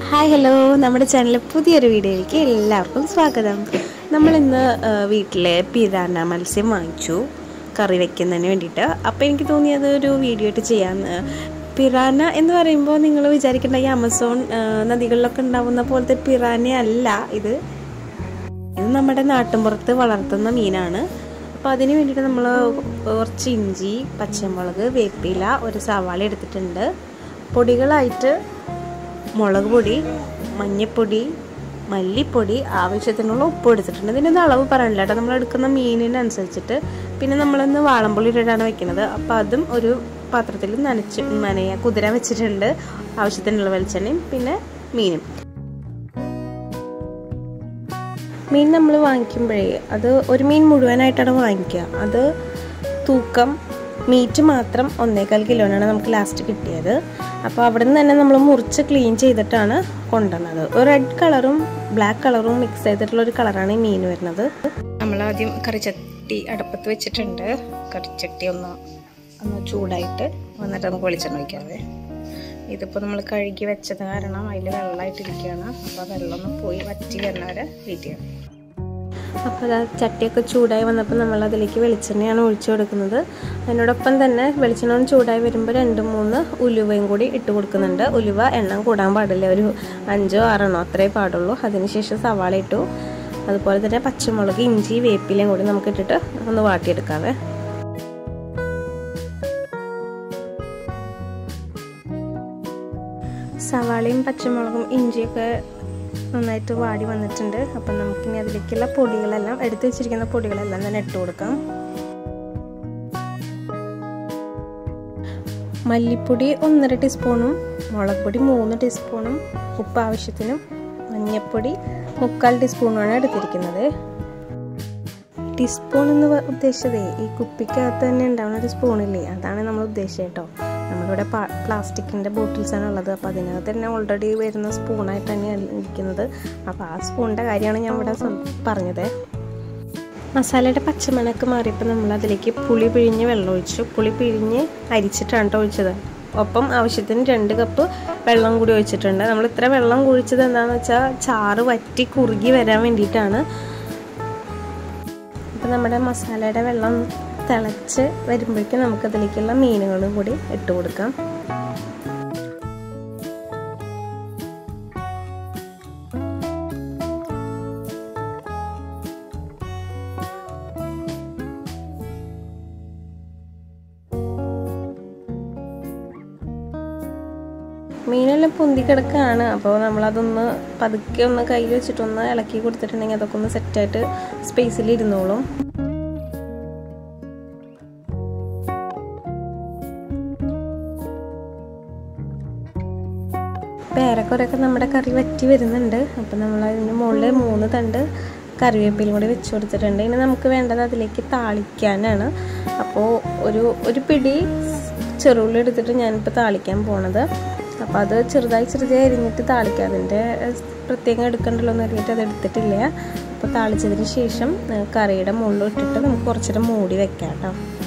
hi hello നമ്മുടെ ചാനലിലെ പുതിയൊരു വീഡിയോയിലേക്ക് എല്ലാവർക്കും സ്വാഗതം നമ്മളിന്ന് ആ, വീട്ടിലെ പിരാന മത്സ്യം വാങ്ങിച്ചു കറി വെക്കുന്നതിന് വേണ്ടിയിട്ട് അപ്പോൾ എനിക്ക് തോന്നിയത് ഒരു വീഡിയോ ആയിട്ട് ചെയ്യാമെന്ന് പിറാന എന്ന് പറയുമ്പോൾ നിങ്ങൾ വിചാരിക്കേണ്ട ഈ ആമസോൺ ആ, നദികളിലൊക്കെ ഉണ്ടാവുന്ന പോലത്തെ പിറാന അല്ല ഇത് ഇത് നമ്മുടെ നാട്ടിൻപുറത്ത് വളർത്തുന്ന മീനാണ് അപ്പോൾ അതിന് വേണ്ടിയിട്ട് നമ്മൾ കുറച്ച് ഇഞ്ചി പച്ചമുളക് വേപ്പില ഒരു സവാള എടുത്തിട്ടുണ്ട് പൊടികളായിട്ട് മുളക് പൊടി മഞ്ഞൾപ്പൊടി മല്ലിപ്പൊടി ആവശ്യത്തിനുള്ള ഉപ്പ് എടുത്തിട്ടുണ്ട് ഇതിൻ്റെ അളവ് പറയണില്ല കേട്ടോ നമ്മൾ എടുക്കുന്ന മീനിനനുസരിച്ചിട്ട് പിന്നെ നമ്മളൊന്ന് വാളംപുളി ഇട്ടിട്ടാണ് വെക്കുന്നത് അപ്പോൾ അതും ഒരു പാത്രത്തിൽ നനച്ച് നനയ കുതിര വെച്ചിട്ടുണ്ട് ആവശ്യത്തിനുള്ള വെളിച്ചെണ്ണയും പിന്നെ മീനും മീൻ നമ്മൾ വാങ്ങിക്കുമ്പോഴേ അത് ഒരു മീൻ മുഴുവനായിട്ടാണ് വാങ്ങിക്കുക അത് തൂക്കം മീറ്റ് മാത്രം ഒന്നേകാൽ കിലോനാണ് നമുക്ക് ലാസ്റ്റ് കിട്ടിയത് അപ്പോൾ അവിടെ നിന്ന് തന്നെ നമ്മൾ മുറിച്ച് ക്ലീൻ ചെയ്തിട്ടാണ് കൊണ്ടുവന്നത് ഒരു റെഡ് കളറും ബ്ലാക്ക് കളറും മിക്സ് ചെയ്തിട്ടുള്ള ഒരു കളറാണ് ഈ മീൻ വരുന്നത് നമ്മൾ ആദ്യം കറിച്ചട്ടി അടുപ്പത്ത് വെച്ചിട്ടുണ്ട് കറിച്ചട്ടി ഒന്ന് ഒന്ന് ചൂടായിട്ട് വന്നിട്ട് നമുക്ക് വെളിച്ചെണ്ണ ഒഴിക്കാവേ ഇതിപ്പോൾ നമ്മൾ കഴുകി വെച്ചത് കാരണം അതിൽ വെള്ളമായിട്ടിരിക്കുകയാണ് അപ്പോൾ ആ വെള്ളം ഒന്ന് പോയി വറ്റി വരുന്നവരെ വെയിറ്റ് ചെയ്യണം അപ്പോൾ അത് ചട്ടിയൊക്കെ ചൂടായി വന്നപ്പോൾ നമ്മൾ അതിലേക്ക് വെളിച്ചെണ്ണയാണ് ഒഴിച്ചു കൊടുക്കുന്നത് അതിനോടൊപ്പം തന്നെ വെളിച്ചെണ്ണ ഒന്ന് ചൂടായി വരുമ്പോൾ രണ്ട് മൂന്ന് ഉലുവയും കൂടി ഇട്ട് കൊടുക്കുന്നുണ്ട് ഉലുവ എണ്ണം കൂടാൻ പാടില്ല ഒരു അഞ്ചോ ആറെണ്ണോ അത്രേ പാടുള്ളൂ അതിനുശേഷം സവാള ഇട്ടു അതുപോലെ തന്നെ പച്ചമുളക് ഇഞ്ചി വേപ്പിലയും കൂടി നമുക്ക് ഇട്ടിട്ട് ഒന്ന് വാട്ടിയെടുക്കാവേ സവാളയും പച്ചമുളകും ഇഞ്ചിയൊക്കെ നന്നായിട്ട് വാടി വന്നിട്ടുണ്ട് അപ്പം നമുക്കിനി അതിലേക്കുള്ള പൊടികളെല്ലാം എടുത്തു വെച്ചിരിക്കുന്ന പൊടികളെല്ലാം തന്നെ ഇട്ട് കൊടുക്കാം മല്ലിപ്പൊടി ഒന്നര ടീസ്പൂണും മുളക് പൊടി മൂന്ന് ടീസ്പൂണും ഉപ്പ് ആവശ്യത്തിനും മഞ്ഞൾപ്പൊടി മുക്കാൽ ടീസ്പൂണുമാണ് എടുത്തിരിക്കുന്നത് ടീസ്പൂൺ എന്ന് ഉദ്ദേശിച്ചതേ ഈ കുപ്പിക്കകത്ത് തന്നെ ഉണ്ടാവുന്ന ഒരു സ്പൂണില്ലേ അതാണ് നമ്മൾ ഉദ്ദേശിച്ചത് കേട്ടോ നമ്മളിവിടെ പ്ലാസ്റ്റിക്കിൻ്റെ ബോട്ടിൽസാണ് ഉള്ളത് അപ്പോൾ അതിനകത്ത് തന്നെ ഓൾറെഡി വരുന്ന സ്പൂണായിട്ട് തന്നെയാണ് ഇരിക്കുന്നത് അപ്പോൾ ആ സ്പൂണിൻ്റെ കാര്യമാണ് ഞാൻ ഇവിടെ പറഞ്ഞത് മസാലയുടെ പച്ചമണക്ക് മാറിയപ്പോൾ നമ്മൾ അതിലേക്ക് പുളി പിഴിഞ്ഞ് വെള്ളം ഒഴിച്ചു പുളി പിഴിഞ്ഞ് അരിച്ചിട്ടാണ് കേട്ടോ ഒഴിച്ചത് ഒപ്പം ആവശ്യത്തിന് രണ്ട് കപ്പ് വെള്ളം കൂടി ഒഴിച്ചിട്ടുണ്ട് നമ്മൾ ഇത്ര വെള്ളം കുഴിച്ചത് എന്താണെന്ന് വെച്ചാൽ ചാറ് വറ്റി കുറുകി വരാൻ വേണ്ടിയിട്ടാണ് അപ്പോൾ നമ്മുടെ മസാലയുടെ വെള്ളം തിളച്ച് വരുമ്പോഴേക്കും നമുക്കതിലേക്കുള്ള മീനുകളും കൂടി ഇട്ട് കൊടുക്കാം മീനെല്ലാം പൊന്തി കിടക്കുകയാണ് അപ്പോൾ നമ്മളതൊന്ന് പതുക്കെ ഒന്ന് കയ്യിൽ വെച്ചിട്ടൊന്ന് ഇളക്കി കൊടുത്തിട്ടുണ്ടെങ്കിൽ അതൊക്കെ ഒന്ന് സെറ്റായിട്ട് സ്പേസിൽ ഇരുന്നോളും പേരക്കുറയൊക്കെ നമ്മുടെ കറി വറ്റി വരുന്നുണ്ട് അപ്പം നമ്മൾ അതിന് മുകളിൽ മൂന്ന് തണ്ട് കറിവേപ്പിലും കൂടി വെച്ച് കൊടുത്തിട്ടുണ്ട് ഇനി നമുക്ക് വേണ്ടത് അതിലേക്ക് താളിക്കാനാണ് അപ്പോൾ ഒരു ഒരു പിടി ചെറുള്ളി എടുത്തിട്ട് ഞാനിപ്പോൾ താളിക്കാൻ പോണത് അപ്പോൾ അത് ചെറുതായി ചെറുതായി അരിഞ്ഞിട്ട് താളിക്കുക അതിൻ്റെ പ്രത്യേകം എടുക്കണ്ടല്ലോ എന്ന് അറിഞ്ഞിട്ട് അത് എടുത്തിട്ടില്ല അപ്പോൾ താളിച്ചതിന് ശേഷം കറിയുടെ മുകളിൽ ഇട്ടിട്ട് നമുക്ക് കുറച്ചിട്ട് മൂടി വെക്കാം കേട്ടോ